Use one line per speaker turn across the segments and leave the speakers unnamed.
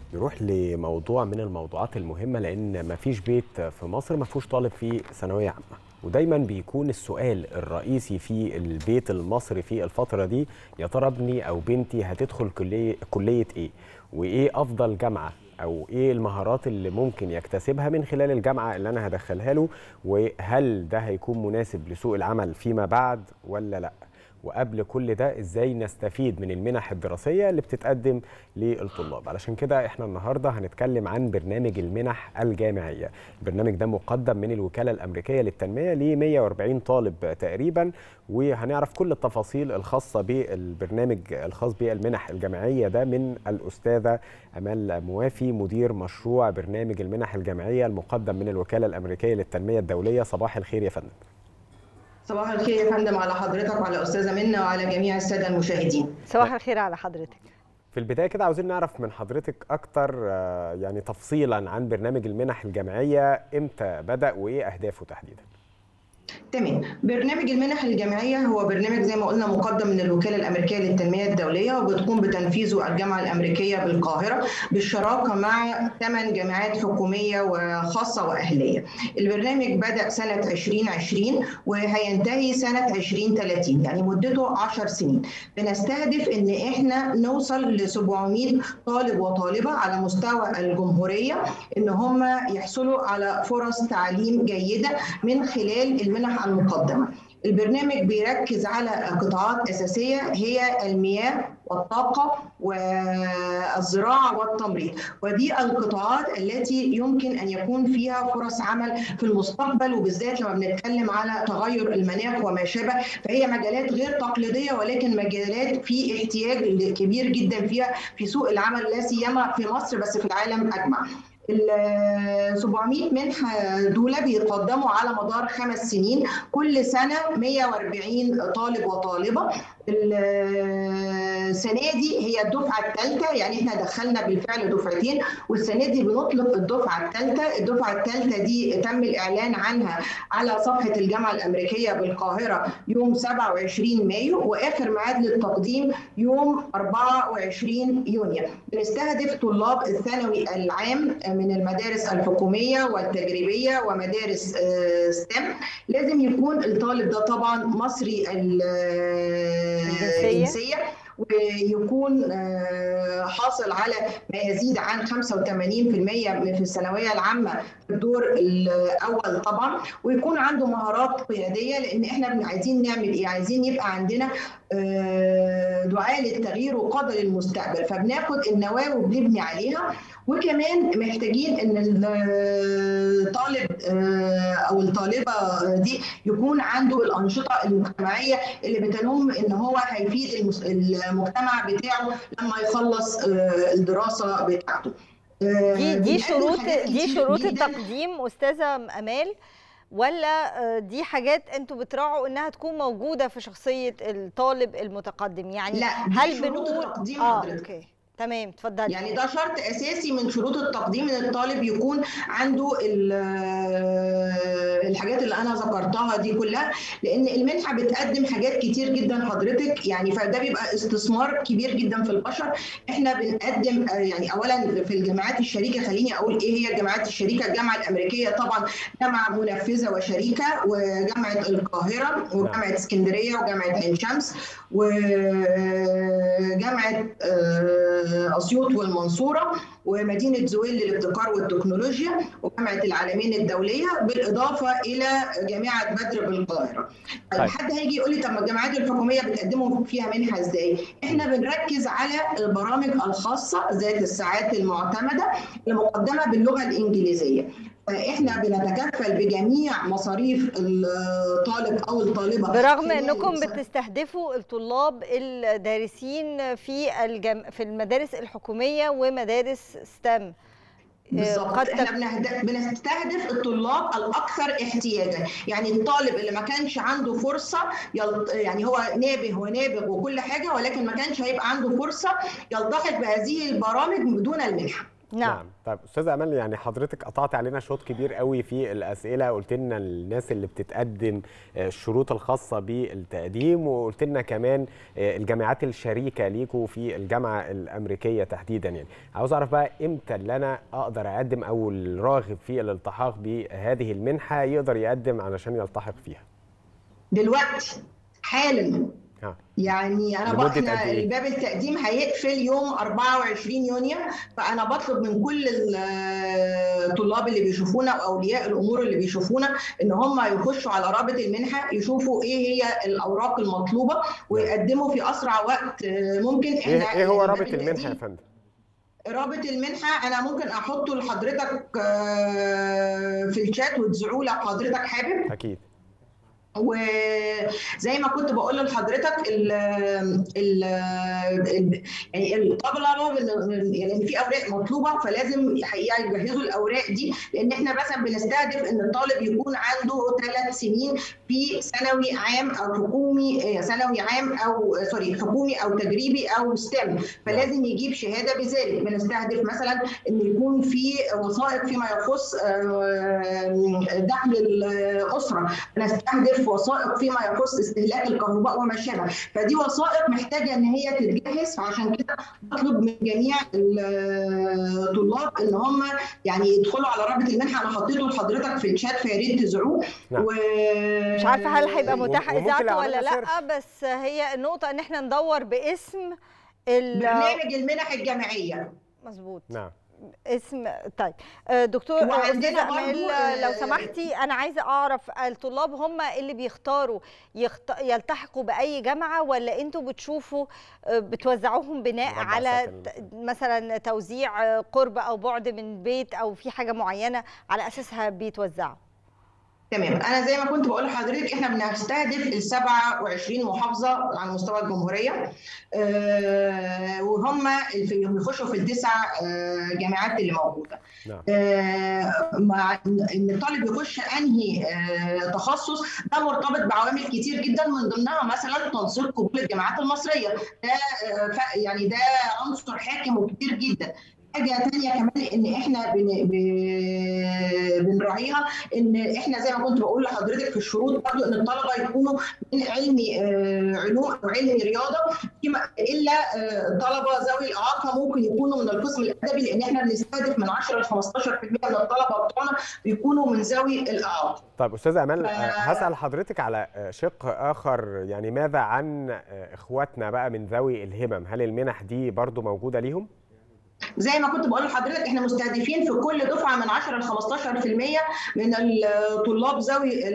نروح لموضوع من الموضوعات المهمة لأن مفيش بيت في مصر ما فيهوش طالب فيه ثانوية عامة ودايما بيكون السؤال الرئيسي في البيت المصري في الفترة دي يا ترى ابني أو بنتي هتدخل كلية, كلية إيه وإيه أفضل جامعة أو إيه المهارات اللي ممكن يكتسبها من خلال الجامعة اللي أنا هدخلها له وهل ده هيكون مناسب لسوق العمل فيما بعد ولا لأ وقبل كل ده ازاي نستفيد من المنح الدراسيه اللي بتتقدم للطلاب علشان كده احنا النهارده هنتكلم عن برنامج المنح الجامعيه البرنامج ده مقدم من الوكاله الامريكيه للتنميه ل 140 طالب تقريبا وهنعرف كل التفاصيل الخاصه بالبرنامج الخاص بالمنح الجامعيه ده من الاستاذه امال موافي مدير مشروع برنامج المنح الجامعيه المقدم من الوكاله الامريكيه للتنميه الدوليه صباح الخير يا فندم
صباح الخير يا فندم على حضرتك وعلى استاذه منى وعلى جميع الساده المشاهدين
صباح الخير على حضرتك
في البدايه كده عاوزين نعرف من حضرتك اكتر يعني تفصيلا عن برنامج المنح الجامعيه امتى بدا وايه اهدافه تحديدا
تمام برنامج المنح الجامعيه هو برنامج زي ما قلنا مقدم من الوكاله الامريكيه للتنميه الدوليه وبتقوم بتنفيذه الجامعه الامريكيه بالقاهره بالشراكه مع ثمان جامعات حكوميه وخاصه واهليه. البرنامج بدا سنه 2020 وهينتهي سنه 2030 يعني مدته 10 سنين. بنستهدف ان احنا نوصل ل 700 طالب وطالبه على مستوى الجمهوريه ان هم يحصلوا على فرص تعليم جيده من خلال المنح المقدمة البرنامج بيركز على قطاعات أساسية هي المياه والطاقة والزراعة والتمريض ودي القطاعات التي يمكن أن يكون فيها فرص عمل في المستقبل وبالذات لما بنتكلم على تغير المناخ وما شابه فهي مجالات غير تقليدية ولكن مجالات في احتياج كبير جدا فيها في سوق العمل لا سيما في مصر بس في العالم أجمع ال 700 منحة دول بيتقدموا على مدار خمس سنين كل سنة 140 طالب وطالبة السنة دي هي الدفعة الثالثة يعني احنا دخلنا بالفعل دفعتين والسنة دي بنطلق الدفعة الثالثة الدفعة الثالثة دي تم الإعلان عنها على صفحة الجامعة الأمريكية بالقاهرة يوم 27 مايو وآخر ميعاد للتقديم يوم 24 يونيو بنستهدف طلاب الثانوي العام من المدارس الحكومية والتجريبية ومدارس ستيم لازم يكون الطالب ده طبعا مصري الجنسية ويكون حاصل على ما يزيد عن 85% في الثانويه العامه في الدور الاول طبعا ويكون عنده مهارات قياديه لان احنا عايزين نعمل ايه؟ عايزين يبقى عندنا دعاء للتغيير وقادة للمستقبل فبناخد النواه وبنبني عليها وكمان محتاجين ان الطالب او الطالبه دي يكون عنده الانشطه المجتمعيه اللي بتنم ان هو هيفيد المجتمع بتاعه لما يخلص الدراسه بتاعته
دي دي شروط دي شروط التقديم استاذه امال ولا دي حاجات انتوا بتراعوا انها تكون موجوده في شخصيه الطالب المتقدم يعني
لا
هل بنقول
التقديم
اه
حضرتك.
اوكي تمام اتفضلي
يعني ده شرط اساسي من شروط التقديم ان الطالب يكون عنده الحاجات اللي انا ذكرتها دي كلها لان المنحه بتقدم حاجات كتير جدا حضرتك يعني فده بيبقى استثمار كبير جدا في البشر احنا بنقدم يعني اولا في الجامعات الشريكه خليني اقول ايه هي الجامعات الشريكه الجامعه الامريكيه طبعا جامعه منفذه وشريكه وجامعه القاهره وجامعه اسكندريه وجامعه عين شمس وجامعه اسيوط والمنصوره ومدينه زويل للابتكار والتكنولوجيا وجامعه العالمين الدوليه بالاضافه الى جامعه بدر بالقاهره.
طيب.
حد هيجي يقول لي طب ما الجامعات الحكوميه بتقدموا فيها منحه ازاي؟ احنا بنركز على البرامج الخاصه ذات الساعات المعتمده المقدمه باللغه الانجليزيه. احنا بنتكفل بجميع مصاريف الطالب او الطالبه
برغم
خلال
انكم
السنة.
بتستهدفوا الطلاب الدارسين في الجم... في المدارس الحكوميه ومدارس ستام
بالظبط
قد
احنا
تك-
بنهد- بنستهدف الطلاب الاكثر احتياجا يعني الطالب اللي ما كانش عنده فرصه يل... يعني هو نابه ونابغ وكل حاجه ولكن ما كانش هيبقى عنده فرصه يلتحق بهذه البرامج بدون المنحه
نعم.
نعم طيب استاذه امل يعني حضرتك قطعت علينا شوط كبير قوي في الاسئله قلت لنا الناس اللي بتتقدم الشروط الخاصه بالتقديم وقلت لنا كمان الجامعات الشريكه ليكوا في الجامعه الامريكيه تحديدا يعني عاوز اعرف بقى امتى اللي انا اقدر اقدم او الراغب في الالتحاق بهذه المنحه يقدر يقدم علشان يلتحق فيها
دلوقتي حالا
ها.
يعني انا
لمدة
بطلب
قد إيه؟
باب التقديم هيقفل يوم 24 يونيو فانا بطلب من كل الطلاب اللي بيشوفونا واولياء الامور اللي بيشوفونا ان هم يخشوا على رابط المنحه يشوفوا ايه هي الاوراق المطلوبه ويقدموا في اسرع وقت ممكن
ايه, إيه هو
باب
رابط
التقديم-
المنحه يا فندم
رابط المنحه انا ممكن احطه لحضرتك آه، في الشات وتذيعوه لو حضرتك حابب
اكيد
وزي ما كنت بقول لحضرتك ال ال ال- يعني الطلبه يعني في اوراق مطلوبه فلازم حقيقه يجهزوا الاوراق دي لان احنا مثلا بنستهدف ان الطالب يكون عنده ثلاث سنين في ثانوي عام او حكومي ثانوي عام او سوري حكومي او تجريبي او ستيم فلازم يجيب شهاده بذلك بنستهدف مثلا ان يكون في وثائق فيما يخص آه، دخل الاسره بنستهدف وثائق فيما يخص استهلاك الكهرباء وما شابه فدي وثائق محتاجه ان هي تتجهز فعشان كده بطلب من جميع الطلاب ان هم يعني يدخلوا على رابط المنحه انا حطيته لحضرتك في الشات فيا ريت تذيعوه
نعم.
و...
مش عارفه هل هيبقى متاح
وممكن
اذاعته
لو
ولا
عملنا
لا بس هي النقطه ان احنا ندور باسم ال-
برنامج المنح الجامعيه
مظبوط
نعم
اسم طيب آه، دكتور آه،
وعندنا
استاذه امال
برضو،
آه، لو
آه،
سمحتي انا عايزه اعرف الطلاب هم اللي بيختاروا يخت... يلتحقوا باي جامعه ولا انتوا بتشوفوا آه، بتوزعوهم بناء
مربع
على
سكني
ت- مثلا توزيع آه، قرب او بعد من بيت او في حاجه معينه على اساسها بيتوزعوا
تمام انا زي ما كنت بقول لحضرتك احنا بنستهدف ال 27 محافظه على مستوى الجمهوريه آه، وهم اللي بيخشوا في التسع آه، جامعات اللي موجوده
نعم.
آه، مع ان الطالب يخش انهي آه، تخصص ده مرتبط بعوامل كتير جدا من ضمنها مثلا تنسيق قبول الجامعات المصريه ده آه، ف- يعني ده عنصر حاكم وكبير جدا حاجه تانية كمان ان احنا بن... ب- بنراعيها ان احنا زي ما كنت بقول لحضرتك في الشروط برضو ان الطلبه يكونوا من علمي آه، علوم وعلمي رياضه فيما الا آه، طلبه ذوي الاعاقه ممكن يكونوا من القسم الادبي لان احنا بنستهدف من 10 ل 15% من الطلبه بتوعنا بيكونوا من ذوي الاعاقه.
طيب استاذه امال
ف-
آه، هسال حضرتك على آه، شق اخر يعني ماذا عن آه، اخواتنا بقى من ذوي الهمم هل المنح دي برضو موجوده ليهم
زي ما كنت بقول لحضرتك احنا مستهدفين في كل دفعه من 10 ل 15% من الطلاب ذوي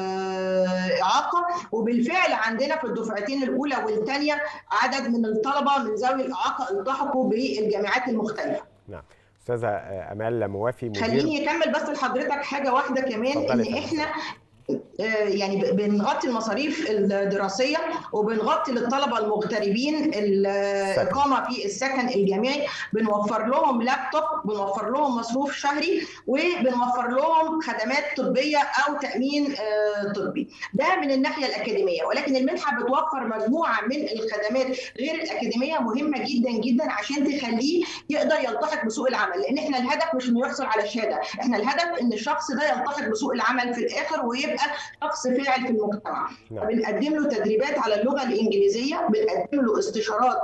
الاعاقه وبالفعل عندنا في الدفعتين الاولى والثانيه عدد من الطلبه من ذوي الاعاقه التحقوا بالجامعات المختلفه.
نعم استاذه آه، امال موافي مدير
خليني اكمل بس لحضرتك حاجه واحده كمان
اتفضلي
ان
يا فندم.
احنا آه، يعني ب- بنغطي المصاريف الدراسيه وبنغطي للطلبه المغتربين الاقامه في السكن الجامعي بنوفر لهم لابتوب بنوفر لهم مصروف شهري وبنوفر لهم خدمات طبيه او تامين آه، طبي ده من الناحيه الاكاديميه ولكن المنحه بتوفر مجموعه من الخدمات غير الاكاديميه مهمه جدا جدا عشان تخليه يقدر يلتحق بسوق العمل لان احنا الهدف مش انه يحصل على شهاده احنا الهدف ان الشخص ده يلتحق بسوق العمل في الاخر ويبقى شخص فاعل في المجتمع
نعم.
بنقدم له تدريبات على اللغه الانجليزيه بنقدم له استشارات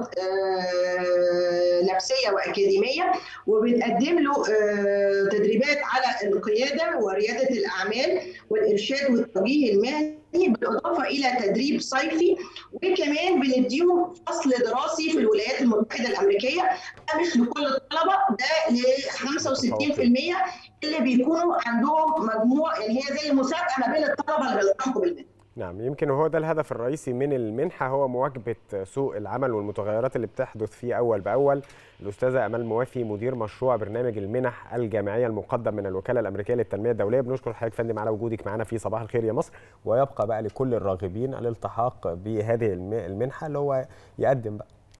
آه، نفسيه واكاديميه وبنقدم له آه، تدريبات على القياده ورياده الاعمال والارشاد والتوجيه المهني بالاضافه الى تدريب صيفي وكمان بنديهم فصل دراسي في الولايات المتحده الامريكيه ده مش لكل الطلبه ده ل 65% اللي بيكونوا عندهم مجموع يعني هي زي مسابقه ما بين الطلبه اللي بيلتحقوا بالمنحه
نعم يمكن هو ده الهدف الرئيسي من المنحة هو مواكبة سوق العمل والمتغيرات اللي بتحدث فيه أول بأول الأستاذة أمال موافي مدير مشروع برنامج المنح الجامعية المقدم من الوكالة الأمريكية للتنمية الدولية بنشكر حضرتك فندم على وجودك معنا في صباح الخير يا مصر ويبقى بقى لكل الراغبين الالتحاق بهذه الم- المنحة اللي هو يقدم بقى